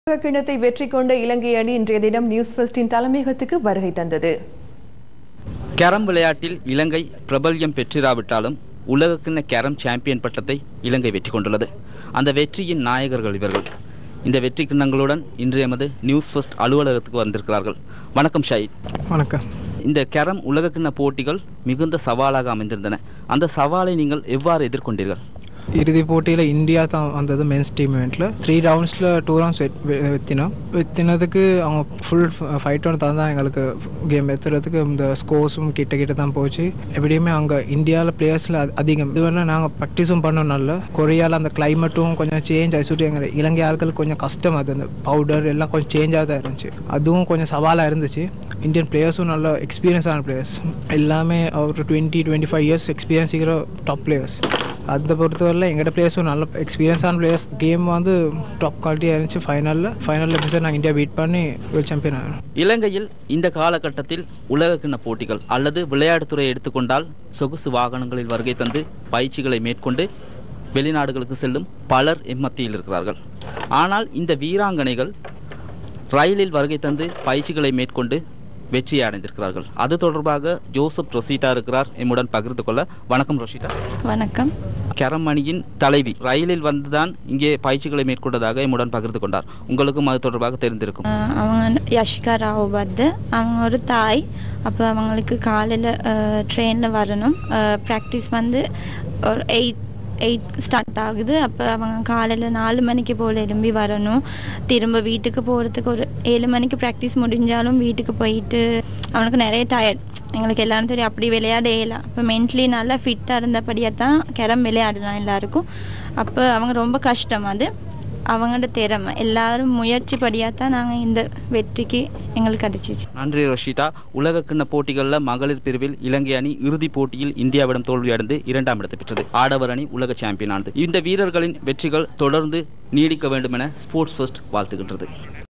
கிண்ணத்தை வெற்றி கொண்ட இலங்கை அணி இன்றைய தினம் நியூஸ் ஃபர்ஸ்டின் தலைமையகத்துக்கு வருகை தந்தது கேரம் விளையாட்டில் இலங்கை பிரபல்யம் பெற்றிராவிட்டாலும் உலகக்கிண்ண கேரம் சாம்பியன் பட்டத்தை இலங்கை வெற்றி கொண்டுள்ளது அந்த வெற்றியின் நாயகர்கள் இவர்கள் இந்த வெற்றி கிண்ணங்களுடன் இன்று எமது நியூஸ் ஃபர்ஸ்ட் அலுவலகத்துக்கு வந்திருக்கிறார்கள் வணக்கம் ஷாயித் வணக்கம் இந்த கேரம் உலகக்கிண்ண போட்டிகள் மிகுந்த சவாலாக அமைந்திருந்தன அந்த சவாலை நீங்கள் எவ்வாறு எதிர்கொண்டீர்கள் இறுதிப் போட்டியில் இந்தியா தான் வந்தது மென்ஸ் டீம் இவெண்ட்டில் த்ரீ ரவுண்ட்ஸில் டூ ரவுண்ட்ஸ் வெத்தினோம் வெத்தினதுக்கு அவங்க ஃபுல் ஃபைட் ஒன்று தான் எங்களுக்கு கேம் எத்துறதுக்கு இந்த ஸ்கோர்ஸும் கிட்ட கிட்ட தான் போச்சு எப்படியுமே அங்கே இந்தியாவில் பிளேயர்ஸில் அதிகம் இதுவரை நாங்கள் ப்ராக்டிஸும் பண்ணோம் நல்ல கொரியாவில் அந்த கிளைமேட்டும் கொஞ்சம் சேஞ்ச் ஆகி சுற்றி எங்கள் இலங்கை ஆட்களுக்கு கொஞ்சம் கஷ்டம் அது அந்த பவுடர் எல்லாம் கொஞ்சம் சேஞ்சாக தான் இருந்துச்சு அதுவும் கொஞ்சம் சவாலாக இருந்துச்சு இந்தியன் பிளேயர்ஸும் நல்ல எக்ஸ்பீரியன்ஸான பிளேயர்ஸ் எல்லாமே ஒரு twenty twenty five years experience இருக்கிற டாப் பிளேயர்ஸ் அதை பொறுத்தவரையில் எங்கள்கிட்ட பிளேயர்ஸும் நல்ல எக்ஸ்பீரியன்ஸான பிளேயர்ஸ் கேம் வந்து டாப் குவாலிட்டியாக இருந்துச்சு ஃபைனலில் ஃபைனலில் எப்படி நாங்கள் இந்தியா பீட் பண்ணி வேர்ல்ட் சாம்பியன் ஆகணும் இலங்கையில் இந்த காலகட்டத்தில் உலகக்கிண்ண போட்டிகள் அல்லது விளையாட்டுத்துறை எடுத்துக்கொண்டால் சொகுசு வாகனங்களில் வருகை தந்து பயிற்சிகளை மேற்கொண்டு வெளிநாடுகளுக்கு செல்லும் பலர் எம்மத்தியில் இருக்கிறார்கள் ஆனால் இந்த வீராங்கனைகள் ரயிலில் வருகை தந்து பயிற்சிகளை மேற்கொண்டு வெற்றியை அடைந்திருக்கிறார்கள் அது தொடர்பாக ஜோசப் ரொசிட்டா இருக்கிறார் எம்முடன் பகிர்ந்து கொள்ள வணக்கம் ரொசிட்டா வணக்கம் கரம் அணியின் தலைவி ரயிலில் வந்துதான் இங்கே பயிற்சிகளை மேற்கொண்டதாக எம்முடன் பகிர்ந்து கொண்டார் உங்களுக்கும் அது தொடர்பாக தெரிந்திருக்கும் அஹ் அவங்க யஷிகா ராவ் பத்து அவங்க ஒரு தாய் அப்போ அவங்களுக்கு காலையில் ட்ரெயினில் வரணும் ப்ராக்டிஸ் வந்து ஒரு எயிட் எயிட் ஸ்டார்ட் ஆகுது அப்போ அவங்க காலையில் நாலு மணிக்கு போல் எழும்பி வரணும் திரும்ப வீட்டுக்கு போகிறதுக்கு ஒரு ஏழு மணிக்கு ப்ராக்டிஸ் முடிஞ்சாலும் வீட்டுக்கு போயிட்டு அவனுக்கு நிறைய டயர்ட் எங்களுக்கு எல்லாரும் தெரியும் அப்படி விளையாட இயலாம் அப்போ மென்ட்லி நல்லா ஃபிட்டாக இருந்தபடியாக தான் கேரம் விளையாடலாம் எல்லாருக்கும் அப்போ அவங்க ரொம்ப கஷ்டம் அது அவங்களோட திறமை எல்லாரும் முயற்சி படியாக தான் நாங்கள் இந்த வெற்றிக்கு எங்களுக்கு கிடைச்சிச்சு நன்றி ரோஷிதா உலகக்கிண்ண போட்டிகளில் மகளிர் பிரிவில் இலங்கை அணி இறுதிப் போட்டியில் இந்தியாவிடம் தோல்வியடைந்து இரண்டாம் இடத்தை பெற்றது ஆடவர் அணி உலக சாம்பியன் ஆனது இந்த வீரர்களின் வெற்றிகள் தொடர்ந்து நீடிக்க வேண்டும் என ஸ்போர்ட்ஸ் ஃபர்ஸ்ட் வாழ்த்துகின்றது